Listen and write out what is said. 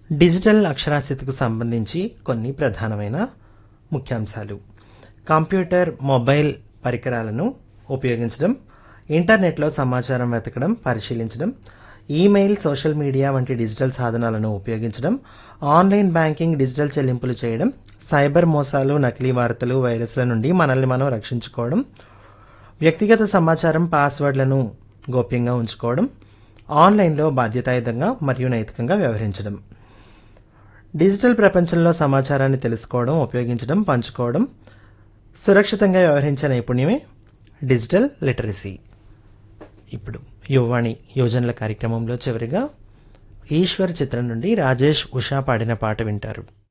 digital అక్షరాస్యతకు సంబంధించి కొన్ని ప్రధానమైన ముఖ్యాంశాలు కంప్యూటర్ మొబైల్ పరికరాలను ఉపయోగించడం ఇంటర్నెట్లో సమాచారం వెతకడం పరిశీలించడం ఈమెయిల్ సోషల్ మీడియా వంటి డిజిటల్ సాధనాలను ఉపయోగించడం ఆన్లైన్ బ్యాంకింగ్ డిజిటల్ చెల్లింపులు చేయడం సైబర్ మోసాలు నకిలీ వార్తలు వైరస్ల నుండి మనల్ని మనం రక్షించుకోవడం వ్యక్తిగత సమాచారం పాస్వర్డ్లను గోప్యంగా ఉంచుకోవడం ఆన్లైన్లో బాధ్యతాయుతంగా మరియు నైతికంగా వ్యవహరించడం డిజిటల్ ప్రపంచంలో సమాచారాన్ని తెలుసుకోవడం ఉపయోగించడం పంచుకోవడం సురక్షితంగా వ్యవహరించే నైపుణ్యమే డిజిటల్ లిటరసీ ఇప్పుడు యువవాణి యోజనల కార్యక్రమంలో చివరిగా ఈశ్వర్ చిత్రం నుండి రాజేష్ ఉషా పాడిన పాట వింటారు